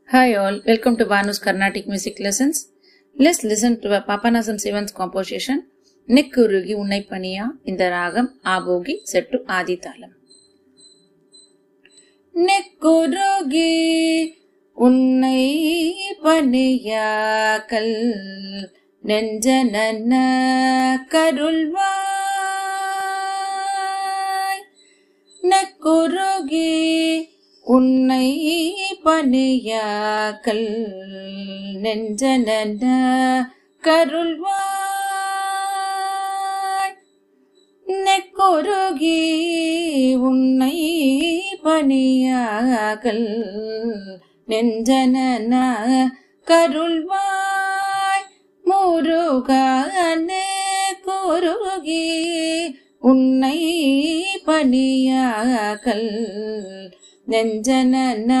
Hi all, welcome to Banu's Carnatic Music Lessons. Let's listen to a Papanasam Sivan's composition நெக்குருகி உன்னை பணியா இந்த ராகம் Abhogi set ஆதிதாளம் நெக்குருகி உன்னை பணியாக்கல் நெஞ்சன கருள்வாய் நெக்குருகி உன்னை பணியாக்கல் நெஞ்சன கருள்வாய் நெக்குருகி உன்னை பணியாக்கல் நெஞ்சன கருள்வாய் முருகனே குருகி உன்னை பணியாக்கல் நெஞ்சன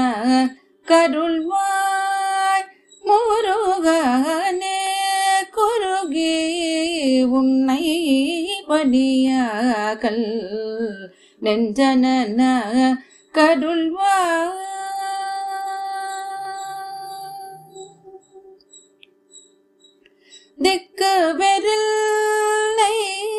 கருள்வாய் முருகனே குருகி உன்னை பணியாக்கல் நெஞ்சன கருள்வாய் திக்கு வெறில்லை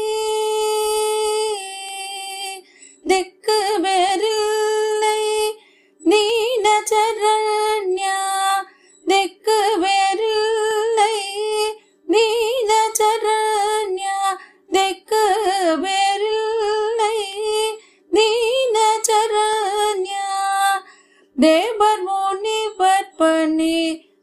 திக்கு வெறில்லை நீன சரண்யா திக்கு வெறில்லை நீன சரண்யா திக்கு வெறில்லை நீன சரண்யா தேவர் முனிவர் பணி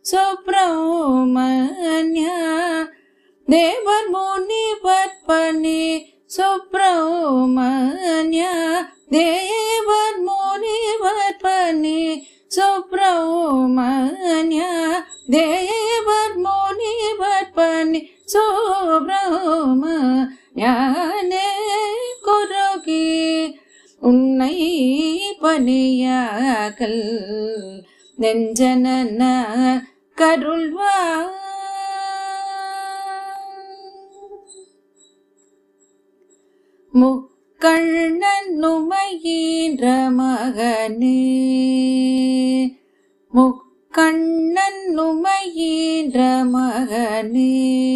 சுப்பிரமணிய தேவர் முனிவர் பணி சுப்பிரமணிய தேவர் முனிவர் பணி சுப்பிரமணிய தேவர் முனிவர் பணி சுப்பிரமணியனே குருகி உன்னை பணியாக்கல் நெஞ்சன கருள்வாய் முக்கண்ணன் நுமையின்ற மகனே முக்கண்ணன் நுமையின்ற மகனே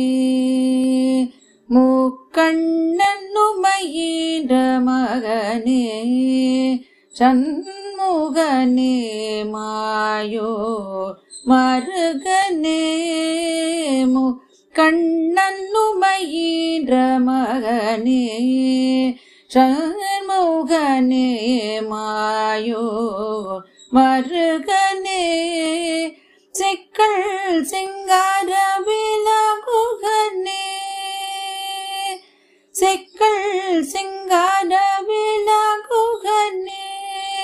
முக்கண்ணன் நுமையின்ற மகனே சண்முகனே மாயோ மருகனே மு கண்ணன்னுமையின்ற மகனே சண்முகனே மாயோ மருகனே சிக்கள் சிங்கார விலகுகனே சிக்கள் சிங்கார விலகுகனே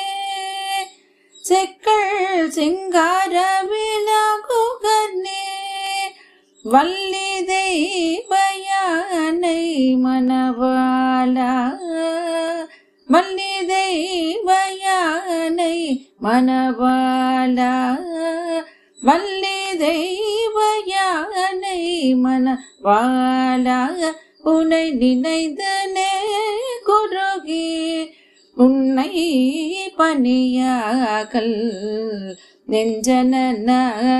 செக்கள் சிங்கார விலகுகனே வள்ளி தெய்வயானை மணவாளா வள்ளி தெய்வயானை மணவாளா வள்ளி தெய்வயானை மணவாளா உனை நினைந்தனே குருகி உன்னை பணியாக்கல் நெஞ்சன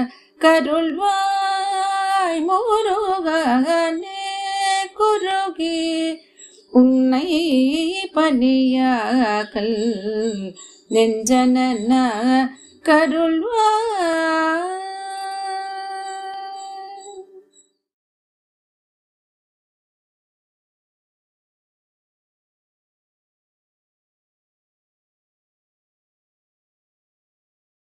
கருள்வாய் முருகனே குருகி உன்னை பணியாக்கல் நெஞ்சன கருள்வாய்